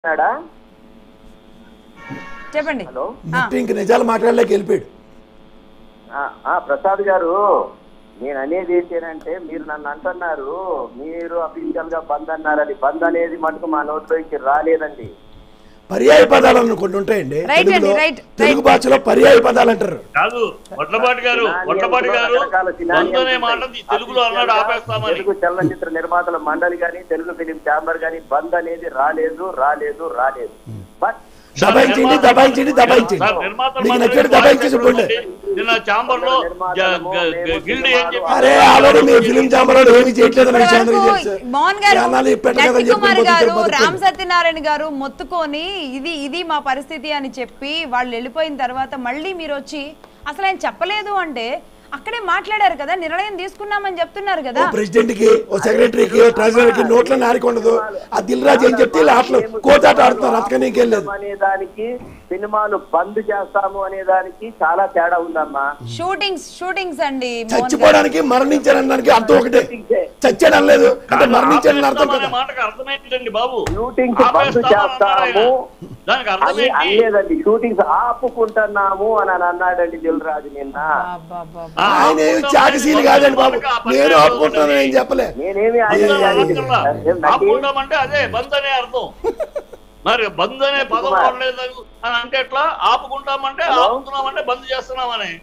ఉన్నాడా చెప్పండి హలో ముట్టి ఇంక నిజాలు మాట్లాడలేక వెళ్ళిపోయాడు ఆ, ఆ, ప్రసాద్ గారు నేను అనేది ఏంటంటే మీరు నన్ను అంటున్నారు మీరు అఫీషియల్ గా బంద్ అన్నారని బంద్ అనేది మటుకు మా నోట్లోకి రాలేదండి పర్యాయ పదాలు అని కొన్ని ఉంటాయండి Right అండి, తెలుగులో right, తెలుగు భాషలో పర్యాయ పదాలు అంటారు కాదు వడ్లపాటి గారు వడ్లపాటి గారు బంద్ అనే మాట తెలుగులో అన్నాడు ఆపేస్తామని తెలుగు చలనచిత్ర నిర్మాతల మండలి గాని తెలుగు ఫిలిం ఛాంబర్ గాని బంద్ అనేది రాలేదు రాలేదు రాలేదు బట్ సార్, దబాయించండి నిర్మాత- దబాయించండి దబాయించండి సార్, నిర్మాతలు మీకు మాత్రమే నచ్చినట్టు దబాయించి చెప్పండి నిన్న ఛాంబర్ లో గిల్డ్ ఏం చెప్పి అరే ఆల్రెడీ మీ ఫిలిం ఛాంబర్ వాళ్ళు ఏమి చేయట్లేదని విషయం అందరికీ ఇప్పటివరకు తెలుసు మోహన్ గారు యానాలు పెట్టకదని నట్టి చెప్పి కుమార్ పోతే గారు తిరుపతికి రామ్ సత్యనారాయణ గారు మొత్తుకొని ఇది ఇది మా పరిస్థితి అని చెప్పి వాళ్ళు వెళ్ళిపోయిన తర్వాత మళ్ళీ మీరు వచ్చి అసలు ఆయన చెప్పలేదు అంటే అక్కడే మాట్లాడారు కదా నిర్ణయం తీసుకున్నామని చెప్తున్నారు కదా ప్రెసిడెంట్ కి ఓ సెక్రటరీకి ఓ ట్రెజరర్ కి నోట్లో నారికి ఉండదు ఆ దిల్ రాజు ఏం చెప్తే వీళ్ళు ఆటలు కోతాట ఆడుతున్నారు అంతకని ఇంకేం లేదు అనే దానికి సినిమాలు బంద్ చేస్తాము అనే దానికి చాలా తేడా ఉందమ్మా షూటింగ్స్ షూటింగ్స్ అండి మోహన్ గారు. చచ్చిపోవడానికి మరణించారనడానికి అర్థం ఒకటే చచ్చాడు అనలేదు అంటే మరణించాడని అర్థం ఆపేస్తామనే కదా. మాటకు అర్థమేంటండి బాబు షూటింగ్స్ బంద్ ఆపేస్తామని అన్నాడు చేస్తాము ఆయన. దానికి అర్థం అని ఏంటి అనలేదండి షూటింగ్స్ ఆపుకుంటున్నాము అని అని అన్నాడండి దిల్ రాజు నిన్న అబ్బబ్బబ్బ. ఆ, ఆయన ఏమి ఆపుకుంటామని చాకసీలు కాదండి బాబు ఆ పని నేను లేదు ఆపుకుంటున్నాను ఏం చెప్పలే నేనేమి బంద్ ఆయన- అని అనక్కర్లా. ఏం నటి? ఆపుకుంటామంటే అదే బంద్ అనే అర్థం మరి బంద్ అనే పదం కుమార్. వాడలేదు అని అంటే ఎట్లా ఆపుకుంటామంటే హలో? ఆపుతున్నామంటే బంద్ చేస్తున్నామని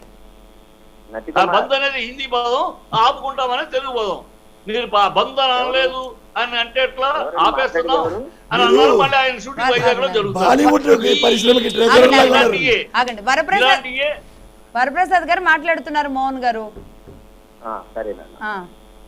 నటి ఆ కుమార్. బంద్ అనేది హిందీ పదం ఆపుకుంటామని తెలుగు పదం మీరు ప- బంద్ అని అనలేదు అని అంటే ఎట్లా ఎవరు ఆపేస్తున్నాం మాట్లాడేవారు? అని అన్నారు మళ్ళీ ఆయన షూటింగ్ వైజాగ్ లో జరుగుతుంది బాలీవుడ్ పరిశ్రమకి ట్రెజరర్ ఆగండి, లాగా ఉన్నారు ఇలాంటియే ఆగండి వరప్రసాద్ ఇలాంటియే వరప్రసాద్ గారు మాట్లాడుతున్నారు మోహన్ గారు ఆ, సరేనన్న ఆ.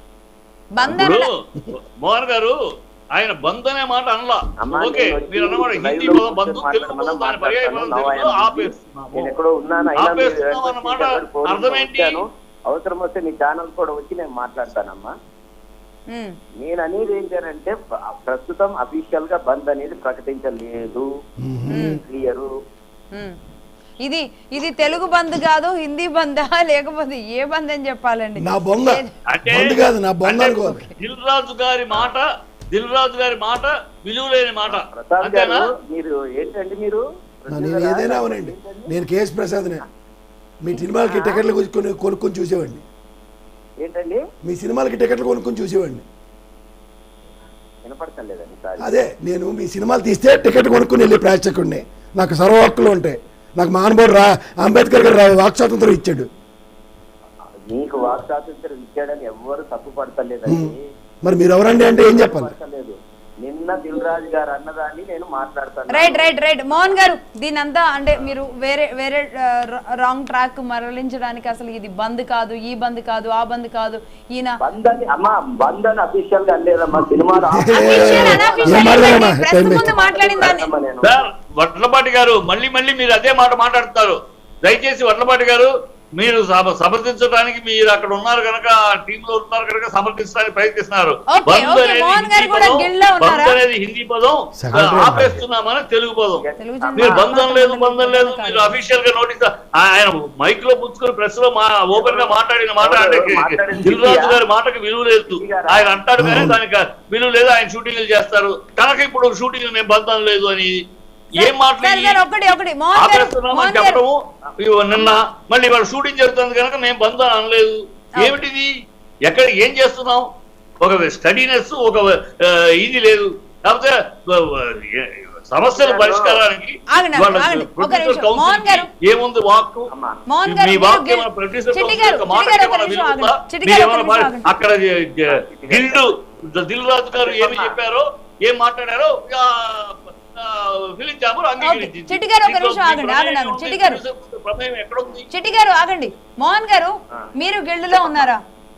బంధన ఇప్పుడు మోహన్ గారు ఆయన బంద్ అనే మాట అనలా అమ్మా, ఓకే నేను వచ్చి మీరు అన్నమాట లైవ్ హిందీ లో పదం బంద్ కూర్చొని తెలుగు పదం దాని మాట్లాడమన్నా పర్యాయ పదం మాట్లాడతాను. తెలుగులో నేను ఆపేస్తున్నాము ఎక్కడో ఉన్నాను అయినా మీరు ఆపేస్తున్నాం అన్నమాట ఎవరి ఫోన్ అర్థమేంటి? వచ్చాను. అవసరం వస్తే మీ ఛానల్ కూడా వచ్చి నేను మాట్లాడతానమ్మా ఉమ్. నేను అనేది ఏంటంటే ప- ప్రస్తుతం అఫీషియల్ గా బంద్ అనేది ప్రకటించలేదు క్లియర్ ఉమ్. ఇది ఇది తెలుగు బంద్ కాదు హిందీ బందా లేకపోతే ఏ బంద్ అని చెప్పాలండి నా బొంద అంటే బొంద కాదు నా బొంద అంటే అనుకోవాలి దిల్ రాజు గారి మాట దిల్ రాజు గారి మాట విలువలేని మాట ప్రసాద్ గారు అంతేనా మీరు ఏంటండి మీరు నేను ఏదైనా అవనండి నేను కేఎస్ ప్రసాద్నే మీ సినిమాలకి టికెట్లు కొనుక్కొని కొనుక్కొని చూసేవాడిని ఏంటండి మీ సినిమాలకి టికెట్లు కొనుక్కొని చూసేవాడిని వినపడతలేదండి సారీ అదే నేను మీ సినిమాలు తీస్తే టికెట్ కొనుక్కుని వెళ్ళి ప్రేక్షకుడిని నాకు సర్వ హక్కులు ఉంటాయి నాకు మహానుభావుడు రా అంబేద్కర్ గారు రా- వాక్ స్వాతంత్రం ఇచ్చాడు మీకు వాక్ స్వాతంత్రం ఇచ్చాడని ఎవ్వరు తప్పు పడతలేదండి మరి మీరు ఎవరండి అంటే ఏం చెప్పాలి పడతలేదు నిన్న దిల్ రాజు గారు అన్నదాన్ని నేను మాట్లాడతాను రైట్ రైట్ రైట్ మోహన్ గారు దీని అంతా అంటే మీరు వేరే వేరే రాంగ్ ట్రాక్ మరలించడానికి అసలు ఇది బంద్ కాదు ఈ బంద్ కాదు ఆ బంద్ కాదు ఈయన బంద్ అని అమ్మా బంద్ అని అఫీషియల్ గా అనలేదమ్మా సినిమాలు Official, unofficial ఏం మాట్లాడమ్మా? ఏంటండి? ప్రెస్ ముందు మాట్లాడిన దాన్ని ఆపేస్తానమ్మా నేను. సార్ వడ్లపాటి గారు మళ్ళీ మళ్ళీ మీరు అదే మాట మాట్లాడుతున్నారు దయచేసి వడ్లపాటి గారు మీరు సమ- సమర్థించడానికి మీరు అక్కడ ఉన్నారు కనుక టీమ్ లో ఉన్నారు కనుక సమర్థించడానికి ప్రయత్నిస్తున్నారు Okay, బంద్ okay, అనేది మోహన్ గారు హిందీ కూడా పదం, గిల్లో ఉన్నారా? బంద్ అనేది హిందీ పదం Secretary ఆపేస్తున్నామని తెలుగు పదం తెలుగు మీరు జనం బంధం లేదు మాట్లాడుతున్నారు బంధం లేదు కాదు. మీరు అఫీషియల్ గా నోటీస్ ఆయన మైక్ లో పుచ్చుకొని ప్రెస్ లో మా ఓపెన్ గా మాట్లాడిన మాట అంటే మాట్లాడింది దిల్రాజు దివ్య. గారి మాటకు విలువ లేదు ఆయన అంటాడు కానీ దానికి విలువ లేదు ఆయన షూటింగ్లు చేస్తారు కనుక ఇప్పుడు షూటింగ్ మేము బంధం లేదు అని ఏం సార్ మాట్లాడి సార్ ఒకటి ఒకటి మోహన్ గారు ఆపేస్తున్నామని మోహన్ గారు చెప్పడము ఇగో నిన్న మళ్ళీ వాళ్ళు షూటింగ్ జరుగుతుంది కనుక మేము బంధం అనలేదు ఏమిటిది ఎక్కడ ఏం చేస్తున్నాం ఒక స్టడీనెస్ ఒక ఆ, ఇది లేదు కాకపోతే ఆ, సమస్యల పరిష్కారానికి ఆగండి, వాళ్ళ ఆగండి. ఒక producer నిమిషం. council మోహన్ గారు. కి ఏముంది వాక్కు అమ్మా. మోహన్ మీ గారు మీరు వాక్కు గిల్- ఏమైనా producer చిట్టి council గారు యొక్క చిట్టి మాటకి గారు ఒక ఏమైనా నిమిషం విలువ ఉందా? ఆగండి. చిట్టి మీరు గారు ఒక ఏమైనా నిమిషం పా- ఆగండి. అక్కడ గిల్డు దిల్ రాజు గారు ఏమి చెప్పారో ఏం మాట్లాడారో ఆ, ఆ, ఫిలిం ఛాంబర్ అంగీకరించింది చిట్టి గారు ఒక దీంట్లో నిమిషం మీ ఆగండి, ఆగండి, ఆగండి. ప్రమేయం చిట్టి గారు. ఉంది, ప్రమేయం ఎక్కడ ఉంది చిట్టి గారు ఆగండి మోహన్ గారు మీరు గిల్డ్ లో ఉన్నారా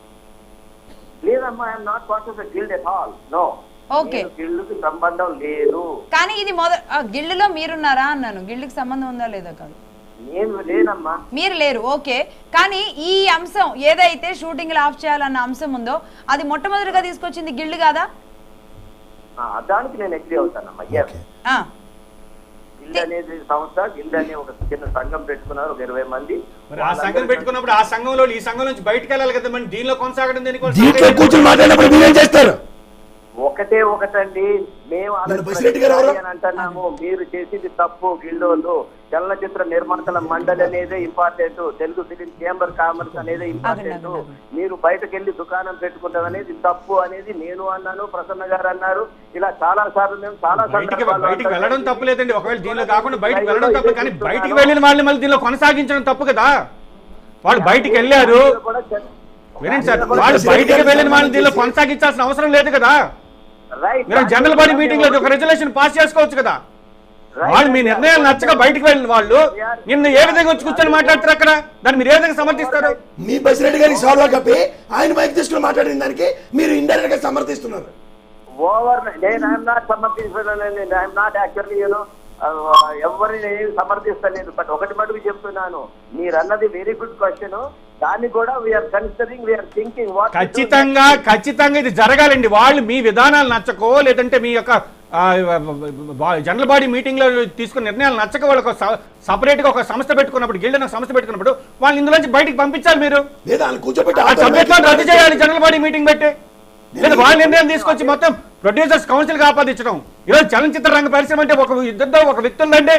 లేదమ్మా I'm not part of the guild at all no Okay. Guild కి సంబంధం లేదు కానీ ఇది మొద గిల్డ్ లో మీరున్నారా అన్నాను గిల్డ్కి సంబంధం ఉందా లేదా కాదు నేను లేనమ్మా మీరు లేరు ఓకే కానీ ఈ అంశం ఏదైతే షూటింగ్ ఆఫ్ చేయాలన్న అంశం ఉందో అది మొట్టమొదటిగా తీసుకొచ్చింది గిల్డ్ కాదా ఆ, దానికి నేను అగ్రి అవుతానమ్మా ఎస్ ఆ, గిల్డ్ అనేది సంస్థ గిల్డ్ అనే ఒక చిన్న సంఘం పెట్టుకున్నారు ఒక ఇరవై మంది మరి ఆ సంఘం పెట్టుకున్నప్పుడు ఆ సంఘంలో ఈ సంఘం నుంచి బయటకు వెళ్ళాలి కదా మరి దీనిలో కొనసాగడం దేనికి దీంట్లో కూర్చొని మాట్లాడినప్పుడు మీరేం చేస్తారు ఒక ఒకటే ఒకటండి మేము నేను బసిరెడ్డి గారు ఎవరు? అని అంటున్నాము మీరు చేసింది తప్పు గిల్డోలు చలనచిత్ర నిర్మాతల మండలి అనేదే important Telugu film chamber commerce అనేది ఇంపార్టెంట్ ఆగండి, ఆగండి. మీరు బయటకు వెళ్ళి దుకాణం పెట్టుకుంటాం అనేది తప్పు అనేది నేను అన్నాను ప్రసన్న గారు అన్నారు ఇలా చాలా సార్లు మేము చాలా బయటికి సందర్భాల్లో బయటికి అంటాం. వెళ్ళడం తప్పు లేదండి ఒకవేళ దీనిలో కాకుండా బయటికి వెళ్ళడం తప్పు కానీ బయటికి వెళ్ళిన వాళ్ళని మళ్ళీ దీనిలో కొనసాగించడం తప్పు కదా వాళ్ళు బయటికి వెళ్ళారు కూడా చెప్- వినండి సార్ వాళ్ళు బయటికి వెళ్ళిన వాళ్ళని దీనిలో కొనసాగించాల్సిన అవసరం లేదు కదా రైట్ మీరు జనరల్ బాడీ మీటింగ్ లో ఒక రెజల్యూషన్ పాస్ చేసుకోవచ్చు కదా వాళ్ళు మీ నిర్ణయాలు నచ్చక బయటికి వెళ్ళిన వాళ్ళు నిన్న ఏ విధంగా వచ్చి కూర్చొని మాట్లాడతారు అక్కడ దాన్ని మీరు ఏ విధంగా సమర్థిస్తారు మీ బసిరెడ్డి గారికి సాల్వ్ కప్పి ఆయన మైక్ తీసుకుని మాట్లాడిన దానికి మీరు ఇండైరెక్ట్ గా సమర్థిస్తున్నారు ఓవర్ నేను ఐఎమ్ నాట్ సమర్థిస్తున్నానండి ఐఎమ్ నాట్ యాక్చువల్లీ యూనో ఎవరిని సమర్థిస్తలేదు బట్ ఒకటి మటుకు చెప్తున్నాను మీరు అన్నది వెరీ గుడ్ క్వశ్చన్ దాన్ని కూడా we're considering we're thinking what ఖచ్చితంగా ఖచ్చితంగా ఇది జరగాలండి వాళ్ళు మీ విధానాలు నచ్చకో లేదంటే మీ యొక్క ఆ, బా- జనరల్ బాడీ మీటింగ్ లో తీసుకున్న నిర్ణయాలు నచ్చక వాళ్ళకి సపరేట్ గా ఒక సంస్థ పెట్టుకున్నప్పుడు గిల్డ్ ఒక సంస్థ పెట్టుకున్నప్పుడు వాళ్ళు ఇందులోంచి బయటికి పంపించాలి మీరు లేదా ఆయన కూర్చోబెట్టి ఆ సబ్జెక్ట్ రద్దు చేయాలి జనరల్ బాడీ మీటింగ్ పెట్టి లేదా వాళ్ళ నిర్ణయం తీసుకొచ్చి మొత్తం ప్రొడ్యూసర్స్ కౌన్సిల్ కి ఆపాదించడం ఈరోజు చలనచిత్ర రంగ పరిశ్రమ అంటే ఒక ఇద్దరితో ఒక వ్యక్తులండి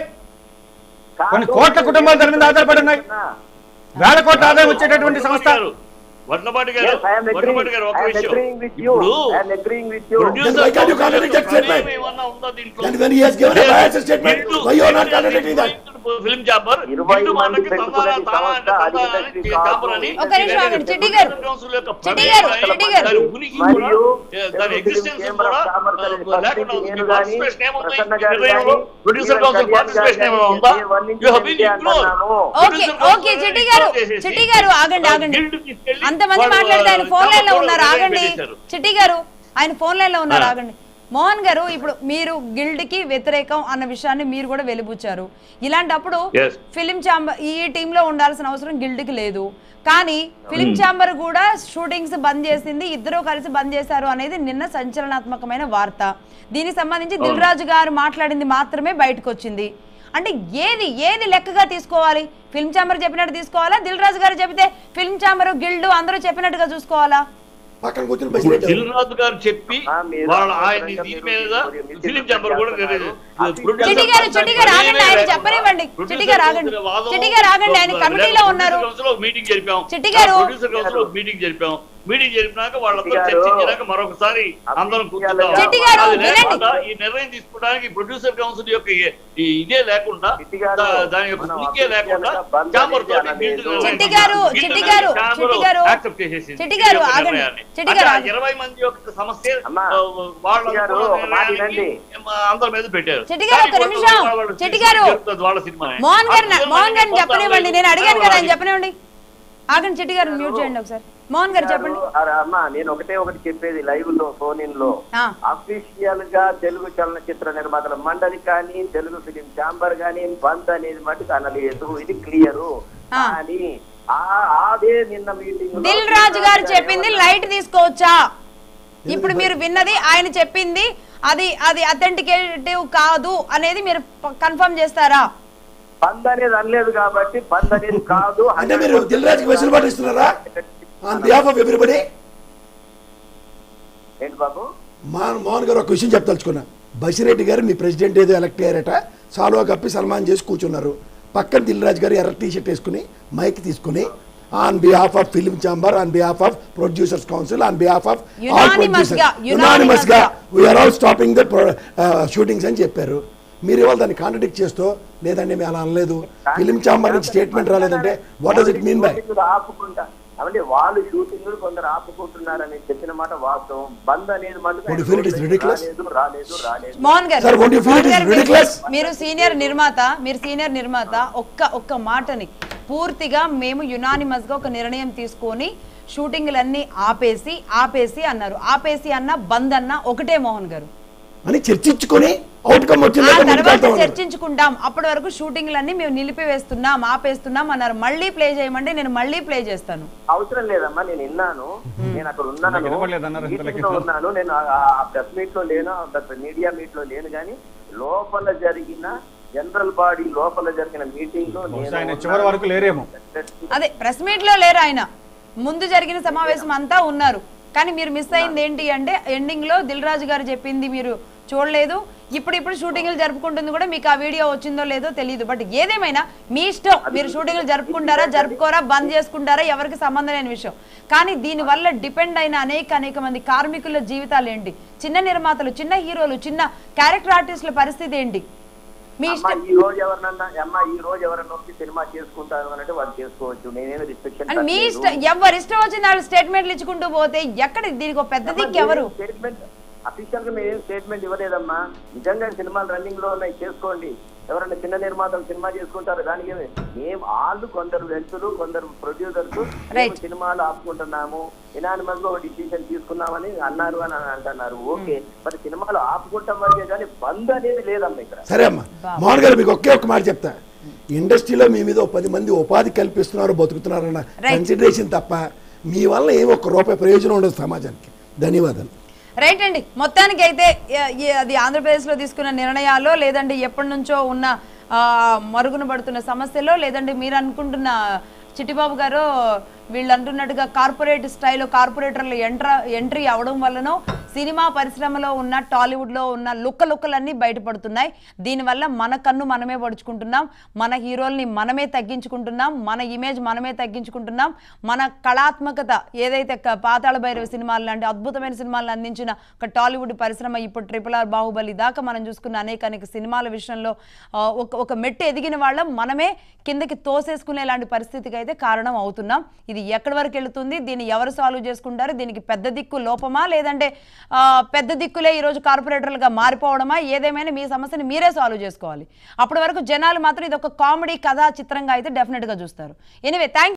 కొన్ని కోట్ల కుటుంబాలు దాని మీద ఆధారపడి ఉన్నాయి వేల కోట్ల ఆదాయం వచ్చేటటువంటి సంస్థ వడ్లపాటి గారు Yes, I am agreeing. వడ్లపాటి గారు ఒక I am విషయం agreeing with you. ఇప్పుడు I am agreeing with you. producer Then why can't you contradict that statement? ప్రమేయం ఏమన్నా ఉందా దీంట్లో? And when he has given a biased statement, why you are not contradicting that? Film chamber ఇరవై మంది పెట్టుకునే సంస్థ అధిపతి కాదు. ఒక నిమిషం ఆగండి, చిట్టి గారు. చిట్టి గారు, చిట్టి గారు. మరియు దాని ఎగ్జిస్టెన్స్ చేంబర్ కూడా ఆఫ్ కామర్స్ అనే ఆ, లేకుండా ఉంది. నేను మీ గాని, participation ఏముంది? ప్రసన్న ఈ గారు నిర్ణయంలో గాని, producer even council Kalyan participation గారు ఏమైనా గాని, ఉందా? ఏ వన్ నుంచి You have been ఇంతే ignored. అంటున్నాము. ఓకే ఓకే చిట్టి గారు చిట్టి గారు ఆగండి ఆగండి అంతమంది మాట్లాడితే ఆయన ఫోన్ లైన్ లో ఉన్నారు ఆగండి చిట్టి గారు ఆయన ఫోన్ లైన్ లో ఉన్నారు ఆ. ఆగండి మోహన్ గారు ఇప్పుడు మీరు గిల్డ్ కి వ్యతిరేకం అన్న విషయాన్ని మీరు కూడా వెలిబుచ్చారు ఇలాంటప్పుడు Yes. ఫిలిం ఛాంబర్ ఈ టీమ్ లో ఉండాల్సిన అవసరం గిల్డ్ కి లేదు కానీ ఫిలిం ఛాంబర్ కూడా షూటింగ్స్ బంద్ చేసింది ఇద్దరు కలిసి బంద్ చేశారు అనేది నిన్న సంచలనాత్మకమైన వార్త దీనికి సంబంధించి దిల్ రాజు గారు మాట్లాడింది మాత్రమే బయటకు వచ్చింది అంటే ఏది ఏది లెక్కగా తీసుకోవాలి ఫిల్మ్ ఛాంబర్ చెప్పినట్టు తీసుకోవాలా దిల్ రాజు గారు చెబితే ఫిల్మ్ ఛాంబర్ గిల్డ్ అందరూ చెప్పినట్టుగా చూసుకోవాలా పక్కన కూర్చుని బసిరెడ్డి దిల్ రాజు గారు చెప్పి ఆ, మీరు వాళ్ళ ఆయన అనవసరంగా దీని మీరు మీద మీరు ఫిలిం ఛాంబర్ కూడా చేస్తున్నారు. producer చిట్టి గారు చిట్టి గారు ఆగండి ఆయన లేకుండా చెప్పనివ్వండి producer చిట్టి గారు ఆగండి వాదం, చిట్టి గారు ఆగండి ఆయన కమిటీలో ఉన్నారు producer council లో మీటింగ్ జరిపాం చిట్టి గారు. ప్రొడ్యూసర్ కౌన్సిల్ లో మీటింగ్ జరిపాం మీటింగ్ జరిపినాక వాళ్ళందరూ చిట్టి గారు. చర్చించినాక మరొకసారి అందరం కూర్చుందాం చిట్టి గారు, అది వినండి. లేకుండా ఈ నిర్ణయం తీసుకోవడానికి ప్రొడ్యూసర్ కౌన్సిల్ యొక్క ఈ- ఈ ఇదే లేకుండా చిట్టి గారు, దా- దాని యొక్క మనం ఉనికే లేకుండా అఫీషియల్గా బంద్ ఛాంబర్ అనేది తోటి అనలేదు. గిల్డ్ నిర్ణయం చిట్టి గారు, తీసుకుంది. చిట్టి గిల్డ్ గారు, ఛాంబర్ చిట్టి గారు, యాక్సెప్ట్ చేసేసింది. చిట్టి గారు, ఈ యొక్క ఆగండి. నిర్ణయాన్ని. చిట్టి అంటే గారు, ఆ ఆగండి. ఇరవై మంది యొక్క సమస్య అమ్మా, ఆ, వాళ్ళ చిట్టి గారు, ఒక మాట వినండి. అందరి మీద పెట్టారు చిట్టి గారు, ఒక్క కానీ నిమిషం. వాళ్ళ- వాళ్ళ చిట్టి గారు. చెప్తుంది వాళ్ళ సినిమా మోహన్ గారు మోహన్ గారిని చెప్పనివ్వండి నేను అడిగాను కదా ఆయన చెప్పనివ్వండి ఆగండి చిట్టి గారు మ్యూట్ చేయండి ఒకసారి మోహన్ గారు చెప్పండి అరే అమ్మా నేను ఒకటే ఒకటి చెప్పేది లైవ్ లో ఫోన్ ఇన్ లో ఆ. అఫీషియల్ గా తెలుగు చలనచిత్ర నిర్మాతల మండలి కానీ తెలుగు ఫిలిం ఛాంబర్ కానీ బంద్ అనేది మటుకు అనలేదు ఇది క్లియర్ ఆ. కానీ ఆ- అదే నిన్న మీటింగ్ దిల్ రాజు గారు చెప్పింది లైట్ తీసుకోవచ్చా ఇప్పుడు మీరు విన్నది ఆయన చెప్పింది అది అది అథెంటికేటివ్ కాదు అనేది మీరు కన్ఫర్మ్ చేస్తారా బంద్ అనేది అనలేదు కాబట్టి బంద్ అనేది కాదు అంటే మీరు దిల్ రాజుకి వెసులుబాటు ఇస్తున్నారా ఆన్ బిహాఫ్ ఆఫ్ ఎవ్రీబడి ఏంటి బాబు మోహన్ మోహన్ గారు ఒక విషయం చెప్తలుచుకున్నా బసిరెడ్డి గారు మీ ప్రెసిడెంట్ ఏదో ఎలక్ట్ అయ్యారట సాల్వా కప్పి సన్మాన్ చేసి కూర్చున్నారు పక్కన దిల్ రాజు గారు ఎర్ర టీ షర్ట్ వేసుకుని మైక్ తీసుకుని on behalf of film chamber on behalf of producers council on behalf of Unanimous గా, యునానిమస్ గా unanimous we're all stopping the shootings అని చెప్పారు మీరు ఇవాళ దాన్ని కాంట్రడిక్ట్ చేస్తూ లేదండి మేము అలా అనలేదు ఫిల్మ్ ఛాంబర్ నుంచి స్టేట్మెంట్ రాలేదంటే what does it mean by షూటింగ్లు ఆపుకుంటా అంటే వాళ్ళు షూటింగ్ కొందరు ఆపుకుంటున్నారని చెప్పిన మాట వాస్తవం బంద్ అనేది మటుకు Would you feel it is ridiculous? రాలేదు రాలేదు రాలేదు మోహన్ గారు Sir, won't you feel it is Mohan గారు, ridiculous? మీరు సీనియర్ నిర్మాత మీరు సీనియర్ నిర్మాత ఒక్క ఒక్క మాటని పూర్తిగా మేము యునానిమస్ గా ఒక నిర్ణయం తీసుకొని షూటింగ్లన్నీ ఆపేసి ఆపేసి అన్నారు ఆపేసి అన్న బంద్ అన్న ఒకటే మోహన్ గారు అని చర్చించుకొని అవుట్కమ్ ఆ వచ్చిందాక తర్వాత ముందుకెళ్తా ఉన్నారు. చర్చించుకుంటాం అప్పటి వరకు షూటింగ్లన్నీ మేము నిలిపివేస్తున్నాం ఆపేస్తున్నాం అన్నారు మళ్ళీ ప్లే చేయమంటే నేను మళ్ళీ ప్లే చేస్తాను అవసరం లేదమ్మా నేను విన్నాను నేను అక్కడ ఉన్నాను నాకు వినపడలేదన్నారు ఇంతలో మీటింగ్ లో ఉన్నాను నేను ప్రెస్ మీట్ లో లేను మీడియా మీట్ లో లేను కానీ లోపల జరిగిన జనరల్ బాడీ లోపల జరిగిన మీటింగ్ లో బహుశా ఆయన చివరి వరకు లేరేమో అదే ప్రెస్ మీట్ లో లేరు ఆయన ముందు జరిగిన సమావేశం అంతా ఉన్నారు కానీ మీరు మిస్ అయింది ఏంటి అంటే ఎండింగ్ లో దిల్ రాజు గారు చెప్పింది మీరు చూడలేదు ఇప్పుడు ఇప్పుడు షూటింగ్లు జరుపుకుంటుంది కూడా మీకు ఆ వీడియో వచ్చిందో లేదో తెలియదు బట్ ఏదేమైనా మీ ఇష్టం మీరు షూటింగ్లు జరుపుకుంటారా జరుపుకోరా బంద్ చేసుకుంటారా ఎవరికి సంబంధం లేని విషయం కానీ దీని వల్ల డిపెండ్ అయిన అనేక అనేక మంది కార్మికుల జీవితాలు ఏంటి చిన్న నిర్మాతలు చిన్న హీరోలు చిన్న క్యారెక్టర్ ఆర్టిస్టుల పరిస్థితి ఏంటి మీ అమ్మ ఇష్టం ఈ రోజు ఎవరినన్నా అమ్మ ఈ రోజు ఎవరన్నా వచ్చి సినిమా చేసుకుంటారు అని అంటే వాళ్ళు చేసుకోవచ్చు నేనేమి రిస్ట్రిక్షన్ అని మీ ఇష్టం ఎవరు ఇష్టం వచ్చిన వాళ్ళు స్టేట్మెంట్లు ఇచ్చుకుంటూ పోతే ఎక్కడ దీనికి ఒక పెద్ద దిక్కు ఎవరు స్టేట్మెంట్ అఫీషియల్ గా మేము స్టేట్మెంట్ ఇవ్వలేదమ్మా నిజంగా సినిమాలు రన్నింగ్ లో ఉన్నాయి చేసుకోండి ఎవరైనా చిన్న నిర్మాతలు సినిమా చేసుకుంటారు దానికి ఏమి మేము వాళ్ళు కొందరు వ్యక్తులు కొందరు ప్రొడ్యూసర్స్ Right. సినిమాలు ఆపుకుంటున్నాము ఇనానిమస్ గా ఒక డిసిషన్ తీసుకున్నామని అన్నారు అని అంటున్నారు ఓకే మరి సినిమాలు ఆపుకుంటాం వరకే కానీ బంద్ అనేది లేదమ్మా ఇక్కడ సరే అమ్మా మోహన్ గారు మీకు ఒకే ఒక మాట చెప్తా ఇండస్ట్రీలో మీ మీద ఓ పది మంది ఉపాధి కల్పిస్తున్నారు బతుకుతున్నారన్న Right. కన్సిడరేషన్ తప్ప మీ వల్ల ఏం ఒక్క రూపాయి ప్రయోజనం ఉండదు సమాజానికి ధన్యవాదాలు రైట్ అండి మొత్తానికి అయితే అది ఆంధ్రప్రదేశ్లో తీసుకున్న నిర్ణయాలు లేదంటే ఎప్పటి నుంచో ఉన్న ఆ, మరుగున పడుతున్న సమస్యలో లేదంటే మీరు అనుకుంటున్న చిట్టిబాబు గారు వీళ్ళు అంటున్నట్టుగా కార్పొరేట్ స్టైల్లో కార్పొరేటర్లు ఎంట్ర ఎంట్రీ అవడం వల్లనో సినిమా పరిశ్రమలో ఉన్న టాలీవుడ్లో ఉన్న లుక్క లుక్కలన్నీ బయటపడుతున్నాయి దీనివల్ల మన కన్ను మనమే పడుచుకుంటున్నాం మన హీరోల్ని మనమే తగ్గించుకుంటున్నాం మన ఇమేజ్ మనమే తగ్గించుకుంటున్నాం మన కళాత్మకత ఏదైతే క- పాతాళ భైరవ సినిమాలు లాంటి అద్భుతమైన సినిమాలను అందించిన ఒక టాలీవుడ్ పరిశ్రమ ఇప్పుడు ట్రిపుల్ ఆర్ బాహుబలి దాకా మనం చూసుకున్న అనేక అనేక సినిమాల విషయంలో ఆ, ఒక ఒక మెట్టు ఎదిగిన వాళ్ళం మనమే కిందకి తోసేసుకునే లాంటి పరిస్థితికి అయితే కారణం అవుతున్నాం ఇది ఎక్కడి వరకు వెళుతుంది దీన్ని ఎవరు సాల్వ్ చేసుకుంటారు దీనికి పెద్ద దిక్కు లోపమా లేదంటే ఆ, పెద్ద దిక్కులే ఈరోజు కార్పొరేటర్లుగా మారిపోవడమా ఏదేమైనా మీ సమస్యని మీరే సాల్వ్ చేసుకోవాలి అప్పటి వరకు జనాలు మాత్రం ఇది ఒక కామెడీ కథా చిత్రంగా అయితే డెఫినెట్గా చూస్తారు ఎనివే థ్యాంక్